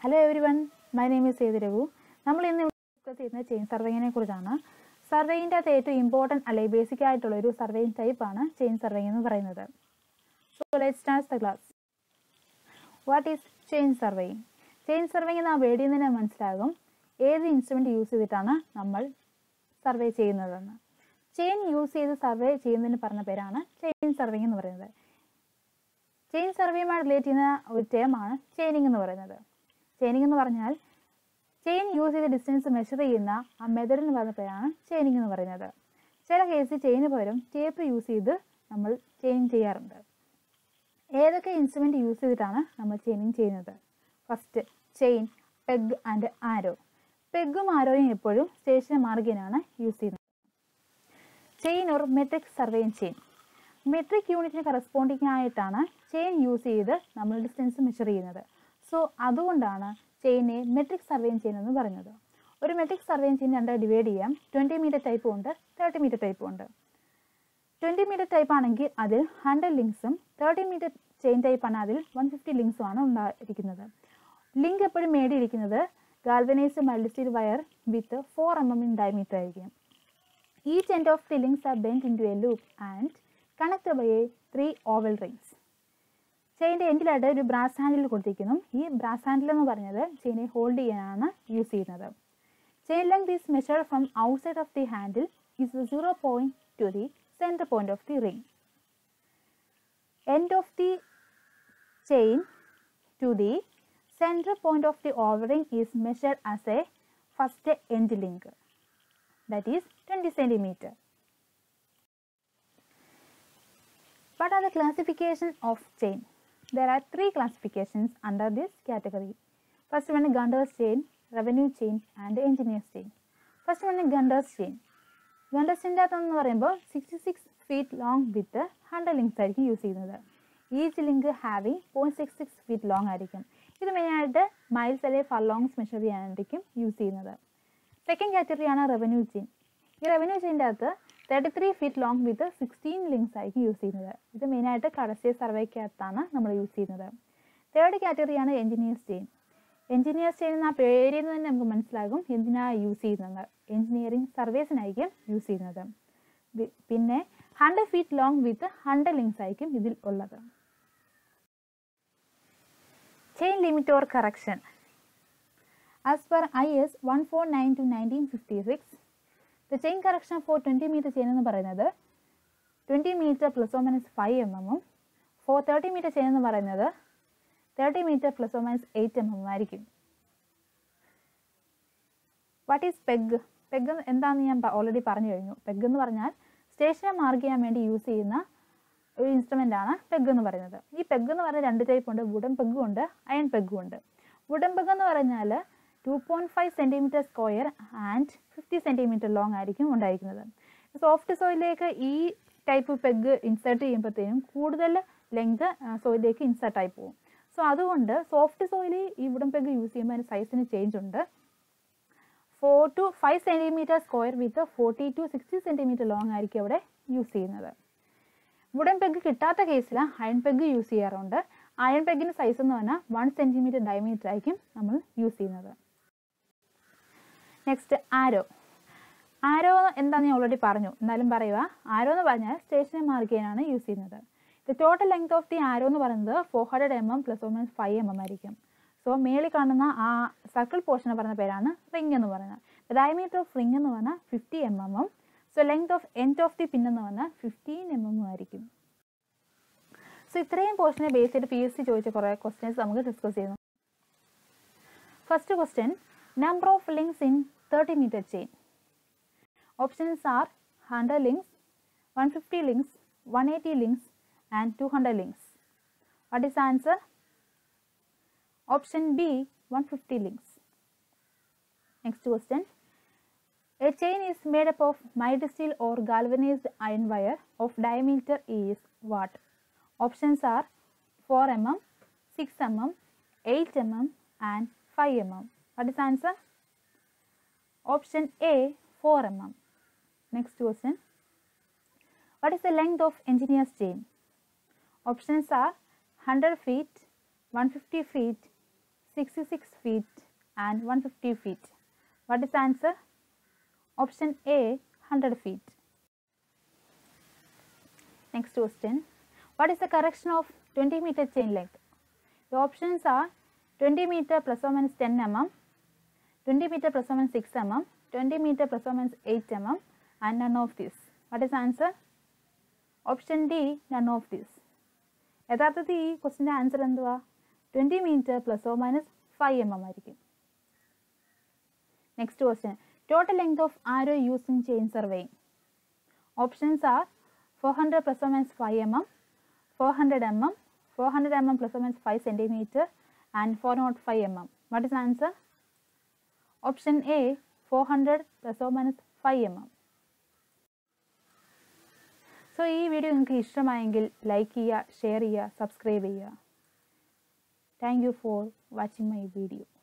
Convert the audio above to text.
Hello everyone my name is Sethu Raghu നമ്മൾ ഇന്ന് discuss ചെയ്യുന്നത് ചെയിൻ സർവേയിങ്ങിനെ കുറിച്ചാണ് സർവേയിൻ്റെ അകത്ത് ഏറ്റവും ഇമ്പോർട്ടൻറ്റ് അല്ലെങ്കിൽ ബേസിക് ആയിട്ടുള്ള ഒരു സർവേയിങ് ടൈപ്പാണ് ചെയിൻ സർവേയിങ് എന്ന് പറയുന്നത് so let start the class what is chain surveying chain surveying എന്ന വേടിയിൽ നിന്ന് തന്നെ മനസ്സിലാകും ഏത് ഇൻസ്ട്രുമെൻറ്റ് യൂസ് ചെയ്തിട്ടാണ് നമ്മൾ സർവേ ചെയ്യുന്നതെന്ന് ചെയിൻ യൂസ് ചെയ്ത് സർവേ ചെയ്യുന്നതിന് പറഞ്ഞ പേരാണ് ചെയിൻ സർവേയിങ് എന്ന് പറയുന്നത് ചെയിൻ സർവേയുമായി റിലേറ്റ് ചെയ്യുന്ന ഒരു ടേമാണ് ചെയിനിങ് എന്ന് പറയുന്നത് ചെയിനിങ് എന്ന് പറഞ്ഞാൽ ചെയിൻ യൂസ് ചെയ്ത ഡിസ്റ്റൻസ് മെഷർ ചെയ്യുന്ന ആ മെത്തഡിന് പറഞ്ഞ പേരാണ് ചെയിനിങ് എന്ന് പറയുന്നത് ചില കേസിൽ ചെയിന് പകരം ടേപ്പ് യൂസ് ചെയ്ത് നമ്മൾ ചെയിനിങ് ചെയ്യാറുണ്ട് ഏതൊക്കെ ഇൻസ്ട്രുമെൻറ്റ് യൂസ് ചെയ്തിട്ടാണ് നമ്മൾ ചെയിനിങ് ചെയ്യുന്നത് first chain peg and arrow പെഗും ആരോയും എപ്പോഴും സ്റ്റേഷനെ മാർഗിനാണ് യൂസ് ചെയ്യുന്നത് chain or metric surveying chain metric യൂണിറ്റിന് കറസ്പോണ്ടിങ് ആയിട്ടാണ് ചെയിൻ യൂസ് ചെയ്ത് നമ്മൾ ഡിസ്റ്റൻസ് മെഷർ ചെയ്യുന്നത് സോ അതുകൊണ്ടാണ് ചെയിനെ മെട്രിക് സർവേയിങ് ചെയിൻ എന്ന് പറയുന്നത് ഒരു മെട്രിക് സർവേയിങ് ചെയിൻ രണ്ടായി ഡിവൈഡ് ചെയ്യാം ട്വൻറ്റി മീറ്റർ ടൈപ്പും ഉണ്ട് തേർട്ടി മീറ്റർ ടൈപ്പും ഉണ്ട് ട്വൻറ്റി മീറ്റർ ടൈപ്പ് ആണെങ്കിൽ അതിൽ ഹൺഡ്രഡ് ലിങ്ക്സും തേർട്ടി മീറ്റർ ചെയിൻ ടൈപ്പ് ആണ് അതിൽ വൺ ഫിഫ്റ്റി ലിങ്ക്സും ആണ് ഉണ്ടായിരിക്കുന്നത് ലിങ്ക് എപ്പോഴും മേടിയിരിക്കുന്നത് galvanised multi steel wire with four M M in diameter ആയിരിക്കും each end of the links are bend into a loop and connect by a three oval rings ചെയിൻ്റെ എൻഡിലായിട്ട് ഒരു ബ്രാസ് ഹാൻഡിൽ കൊടുത്തിരിക്കുന്നു ഈ ബ്രാസ് ഹാൻഡിൽ എന്ന് പറഞ്ഞത് ചെയിനെ hold ചെയ്യാനാണ് യൂസ് ചെയ്യുന്നത് chain length is measure from outside of the handle is zero point to the centre point of the ring end of the chain to the centre point of the oval ring is measured as a first end link that is 20 centimeter. What are the classification of chain? There are three classifications under this category. First one is Gunter's chain, revenue chain and engineer's chain. First one is Gunter's chain. Gunter's chain എന്ന് പറയുമ്പോൾ sixty six feet long with hundred links ആയിരിക്കും use ചെയ്യുന്നത് each link having point six six feet long ആയിരിക്കും ഇത് മെയിനായിട്ട് miles അല്ലെങ്കിൽ furlongs measure ചെയ്യാനായിരിക്കും use ചെയ്യുന്നത് സെക്കൻഡ് കാറ്റഗറിയാണ് റവന്യൂ ചെയിൻ ഈ റവന്യൂ ചെയിൻ്റെ അകത്ത് thirty three feet long with sixteen links ആയിരിക്കും യൂസ് ചെയ്യുന്നത് ഇത് മെയിനായിട്ട് കടസ്യ സർവേക്കകത്താണ് നമ്മൾ യൂസ് ചെയ്യുന്നത് തേർഡ് കാറ്റഗറിയാണ് എഞ്ചിനീയേഴ്സ് ചെയിൻ എഞ്ചിനീയേഴ്സ് ചെയിൻ എന്ന പേരിൽ നിന്ന് തന്നെ നമുക്ക് മനസ്സിലാകും എന്തിനാണ് യൂസ് ചെയ്യുന്നത് എഞ്ചിനീയറിംഗ് സർവീസിനായിരിക്കും യൂസ് ചെയ്യുന്നത് പിന്നെ hundred feet long with hundred links ആയിരിക്കും ഇതിൽ ഉള്ളത് chain limit or correction As per IS 149 to 1956, the chain correction for 20 meter chain എന്ന് പറയുന്നത് 20 meter plus or minus 5 mm ഉം ഫോർ തേർട്ടി മീറ്റർ ചെയിൻ എന്ന് പറയുന്നത് thirty metre plus or minus eight M M ആയിരിക്കും what is peg peg എന്താണെന്ന് ഞാൻ already പറഞ്ഞു കഴിഞ്ഞു പെഗ് എന്ന് പറഞ്ഞാൽ സ്റ്റേഷനെ മാർക്ക് ചെയ്യാൻ വേണ്ടി യൂസ് ചെയ്യുന്ന ഒരു ഇൻസ്ട്രുമെൻ്റ് ആണ് പെഗ് എന്ന് പറയുന്നത് ഈ പെഗ് എന്ന് പറഞ്ഞാൽ രണ്ട് ടൈപ്പ് ഉണ്ട് വുഡൻ പെഗും ഉണ്ട് അയൺ പെഗും ഉണ്ട് വുഡൻ പെഗ് എന്ന് പറഞ്ഞാൽ two point five centimetre square and fifty centimetre long ആയിരിക്കും ഉണ്ടായിരിക്കുന്നത് സോഫ്റ്റ് സോയിലേക്ക് ഈ ടൈപ്പ് പെഗ് ഇൻസേർട്ട് ചെയ്യുമ്പോഴത്തേനും കൂടുതൽ ലെങ്ത് സോയിലേക്ക് ഇൻസേർട്ട് ആയി പോകും സോ അതുകൊണ്ട് സോഫ്റ്റ് സോയിൽ ഈ വുഡൻ പെഗ് യൂസ് ചെയ്യുമ്പോൾ അതിന് സൈസിന് ചേഞ്ച് ഉണ്ട് four to five centimetre square with forty to sixty centimetre long ആയിരിക്കും അവിടെ യൂസ് ചെയ്യുന്നത് വുഡൻ പെഗ് കിട്ടാത്ത കേസിൽ അയൺ പെഗ് യൂസ് ചെയ്യാറുണ്ട് അയൺ പെഗിന് സൈസ് എന്ന് പറഞ്ഞാൽ വൺ സെൻറ്റിമീറ്റർ ഡയമീറ്റർ ആയിരിക്കും നമ്മൾ യൂസ് ചെയ്യുന്നത് നെക്സ്റ്റ് ആരോ ആരോ എന്താണെന്ന് ഞാൻ ഓൾറെഡി പറഞ്ഞു എന്നാലും പറയുക ആരോ എന്ന് പറഞ്ഞാൽ സ്റ്റേഷനെ മാർക്ക് ചെയ്യാനാണ് യൂസ് ചെയ്യുന്നത് the total length of the arrow എന്ന് പറയുന്നത് four hundred M M plus or minus five M M ആയിരിക്കും സോ മേളിൽ കാണുന്ന ആ സർക്കിൾ പോർഷൻ പറയുന്ന പേരാണ് റിംഗ് എന്ന് പറയുന്നത് ദ ഡയമീറ്റർ ഓഫ് റിംഗ് എന്ന് പറഞ്ഞാൽ fifty M M M so length of end of the pin എന്ന് പറഞ്ഞാൽ ഫിഫ്റ്റീൻ എം എം ആയിരിക്കും സോ ഇത്രയും പോർഷനെ ബേസ് ചെയ്ത് പി എസ് സി ചോദിച്ച കുറേ ക്വസ്റ്റ്യൻസ് നമുക്ക് ഡിസ്കസ് ചെയ്യുന്നു first question number of links in 30 meter chain. Options are 100 links, 150 links, 180 links and 200 links. What is the answer? Option B 150 links. Next question. A chain is made up of mild steel or galvanized iron wire of diameter is what? Options are 4 mm, 6 mm, 8 mm and 5 mm. What is the answer? Option A 4 mm. Next question. What is the length of engineer's chain? Options are 100 feet, 150 feet, 66 feet and 150 feet. What is the answer? Option A 100 feet. Next question. What is the correction of 20 meter chain length? The options are 20 meter plus or minus 10 mm, 20 meter plus or minus 6 mm, 20 meter plus or minus 8 mm and none of this. What is the answer? Option D none of this യഥാർത്ഥത്തിൽ ഈ ക്വസ്റ്റിൻ്റെ answer എന്തുവാ twenty metre plus or minus five M M ആയിരിക്കും next question total length of arrow use in chain surveying options are four hundred plus or minus five M M four hundred M M four hundred M M plus or minus five centimetre and four nought five M M what is answer option A four hundred plus or minus five M M so ഈ video നിങ്ങൾക്ക് ഇഷ്ടമായെങ്കിൽ like ചെയ്യുക share ചെയ്യുക subscribe ചെയ്യുക thank you for watching my video